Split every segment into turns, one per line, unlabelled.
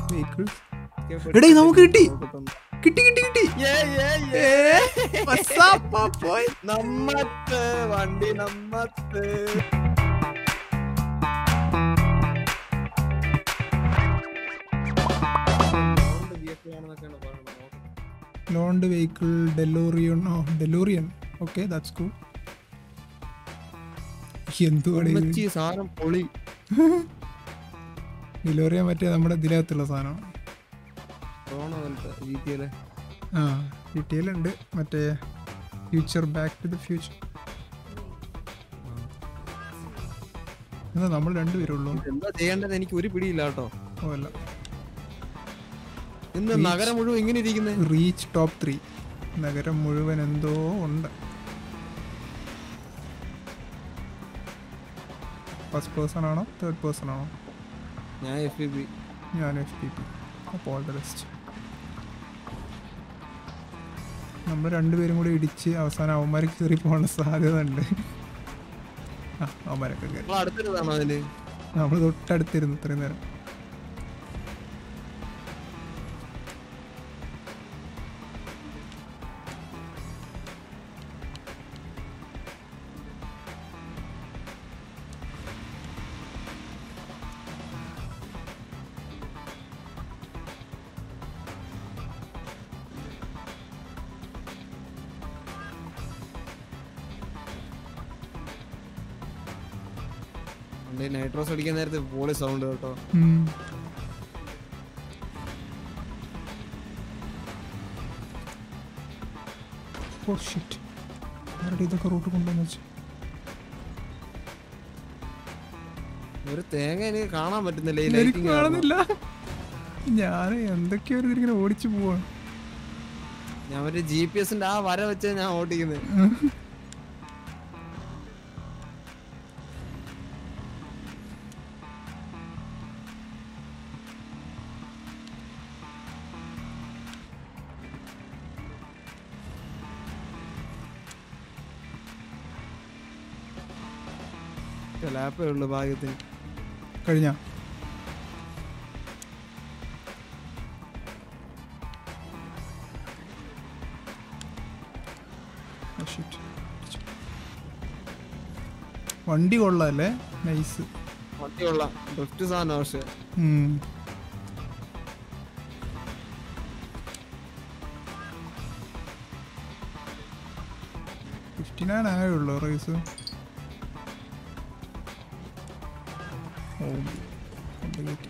Vehicles എടേ നമുക്ക് കിട്ടി കിട്ടി കിട്ടി കിട്ടി What's up, my boy?
നമ്മത്ത് വണ്ടി നമ്മത്ത്
ലോണ്ട് vehicle DeLorean oh DeLorean okay that's cool എന്തുവാണ് ഇത്?
ഉമ്മച്ചി സാധനം പൊളി
ഡെലോറിയൻ മറ്റേ നമ്മുടെ ഇതിനകത്തുള്ള സാധനം
ഡ്രോണ പോലത്തെ രീതിയില്
ആ ഡീറ്റെയിലുണ്ട് മറ്റേ future back to the future എന്നാ നമ്മൾ രണ്ടുപേരുള്ളൂ
എന്താ ചെയ്യേണ്ടത് എനിക്ക് ഒരു പിടിയില്ല കേട്ടോ
ഓ അല്ല
ഇന്ന് നഗരം മുഴുവൻ ഇങ്ങനെ ഇരിക്കുന്നത്
റീച്ച് ടോപ്പ് ത്രീ നഗരം മുഴുവൻ എന്തോ ഉണ്ട് ഫസ്റ്റ് പേഴ്സൺ ആണോ തേർഡ് പേഴ്സൺ ആണോ
ഞാൻ എഫ് പി പി
ഞാൻ എഫ് പി പി അപ്പോൾ ഓൾ ദ ബെസ്റ്റ് നമ്മൾ രണ്ടുപേരും കൂടി ഇടിച്ച് അവസാനം അവന്മാർക്ക് കയറി പോകാനുള്ള സാധ്യത ഉണ്ട് ആ അവന്മാരൊക്കെ കയറി
നമ്മൾ അടുത്തിരുതാണോ അതിന്
നമ്മൾ തൊട്ടടുത്തിരുന്നു ഇത്രയും നേരം
നൈട്രോസ് അടിക്കാൻ നേരത്തെ പോളി സൗണ്ട് കേട്ടോ
ഉം. ഓ ഷിറ്റ് ആരുടെ ഇതൊക്കെ റൂട്ട് കൊണ്ടുവന്ന് വെച്ചു
ഒരു തേങ്ങ എനിക്ക് കാണാൻ പറ്റുന്നില്ല ഈ
എനിക്ക്
ലൈറ്റിംഗ്
കാണുന്നില്ല ഞാൻ എന്തൊക്കെയോ ഒരു ഇതിങ്ങനെ ഓടിച്ചു പോവാണ്
ഞാൻ മറ്റേ ജി പി എസിന്റെ ആ വര വെച്ച് ഞാൻ ഓടിക്കുന്നത് ലാപ്പേ ഉള്ളു ഭാഗ്യത്തിന്
കഴിഞ്ഞ വണ്ടി കൊള്ളാല്ലേ നൈസ്
വണ്ടിയുള്ള ഡ്രിഫ്റ്റ് സാധനം പക്ഷെ
ഫിഫ്റ്റി നയൻ ആയുള്ളൂ റേസ് ഓ കൊണ്ട് കയറ്റി.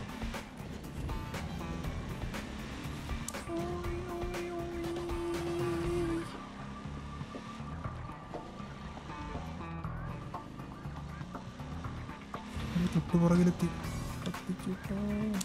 ഒരു തൊട്ട് പുറകിലെത്തി കത്തിച്ചുട്ടോ.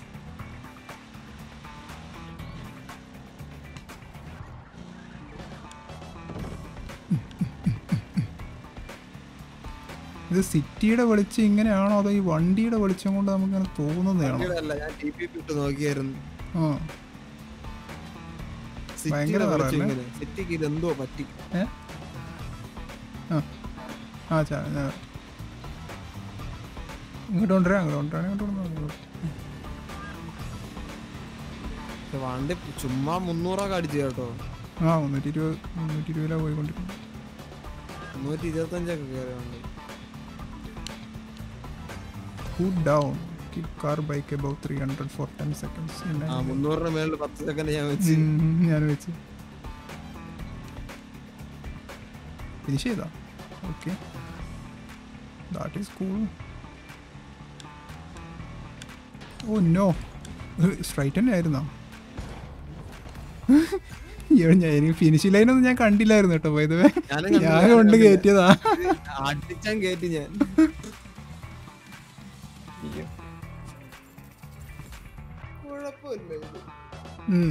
ഇത് സിറ്റിയുടെ വെളിച്ചം ഇങ്ങനെയാണോ അതോ ഈ വണ്ടിയുടെ വെളിച്ചം കൊണ്ട് നമുക്ക് ഇങ്ങനെ തോന്നുന്നതാണോ
വണ്ടിയുടെ അല്ല ഞാൻ ടി പി പി ഇട്ട് നോക്കിയായിരുന്നു
ആ ഭയങ്കര
സിറ്റിയുടെ വെളിച്ചം
നിറമല്ലേ?
ഇങ്ങനെ സിറ്റിക്ക് ഇത് എന്തോ പറ്റി
ഏ ആ ആ ചാ ഞാൻ ഇങ്ങോട്ട് കൊണ്ടുവരാം അങ്ങോട്ട് കൊണ്ടുവരാം ഇങ്ങോട്ട് കൊണ്ടുവരാം
പക്ഷെ വണ്ടി ചുമ്മാ മുന്നൂറൊക്കെ അടിച്ചു കേട്ടോ
ആ മുന്നൂറ്റി ഇരുപത് മുന്നൂറ്റി ഇരുപതിലാണ് പോയിക്കൊണ്ടിരിക്കുന്നത്
മുന്നൂറ്റി ഇരുപത്തഞ്ചൊക്കെ കയറി വണ്ടി
Cool down. Keep car bike above 300 for 10 seconds. In
ആ
an-
മുന്നൂറിന് മേളിൽ പത്ത് സെക്കൻഡ് ഞാൻ വെച്ച്
ഉം, ഞാൻ വെച്ച് ഫിനിഷ് ചെയ്താ okay that is cool oh no straight തന്നെ ആയിരുന്നോ അയ്യോ ഞാൻ എനിക്ക് ഫിനിഷ് ലൈനൊന്നും ഞാൻ കണ്ടില്ലായിരുന്നു കേട്ടോ പോയത്
ഞാനും കണ്ടില്ല,
ഞാൻ
ഞാനും
കൊണ്ട്
കണ്ടില്ല.
കയറ്റിയതാ
അടിച്ചാൻ കയറ്റി ഞാൻ കുഴപ്പമില്ല ഇത്.
ഉം.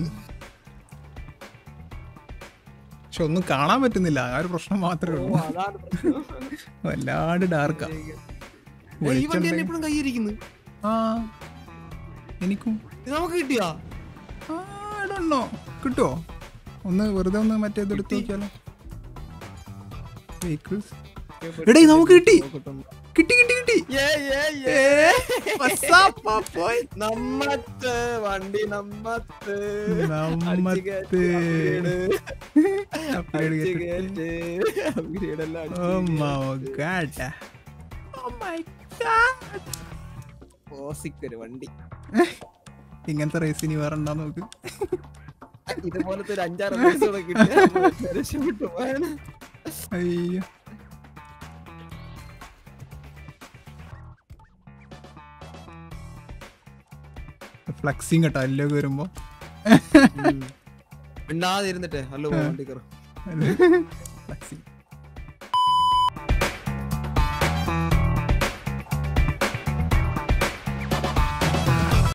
പക്ഷെ ഒന്നും കാണാൻ പറ്റുന്നില്ല ആ ഒരു പ്രശ്നം മാത്രമേ
ഓ,
ഉള്ളൂ
അതാണ് പ്രശ്നം.
വല്ലാണ്ട് ഡാർക്കാ
ഏ, ഈ വണ്ടി തന്നെ ഇപ്പോഴും കയ്യിരിക്കുന്നു
ആ എനിക്കും
ഇത് നമുക്ക് കിട്ടിയാ
ആ ഇടണോ കിട്ടുമോ ഒന്ന് വെറുതെ ഒന്ന് മറ്റേ ഇതെടുത്ത്
കിട്ടി.
നോക്കിയാലോ വെഹിക്കിൾസ് എടേ നമുക്ക് കിട്ടി കിട്ടി കിട്ടി കിട്ടി
ഏ, ഏ, ഏ.
ഏ, what's up, my boy?
നമ്മത്ത് വണ്ടി നമ്മത്ത്
നമ്മത്ത്.
അടിച്ച് കയറ്റ്, upgrade.
Upgrade
അടിച്ച്
കേട്ടിട്ട്.
കയറ്റ്. upgrade എല്ലാം അടിച്ച്
Oh
കയറ്റ്.
my god. Oh my god.
ഓസിക്കൊരു വണ്ടി
ഇങ്ങനത്തെ റേസ് ഇനി വേറെ ഉണ്ടാ നോക്ക്
ഇതുപോലത്തെ ഒരു അഞ്ചാറ് ദിവസം കിട്ടിയ രക്ഷപ്പെട്ടു പോയാണ്
അയ്യോ ഫ്ലക്സിങ് കേട്ടോ എല്ലൊക്കെ വരുമ്പോ
മിണ്ടാതിരുന്നിട്ടെ ഹലോ വണ്ടി കയറും
ഫ്ലക്സിങ്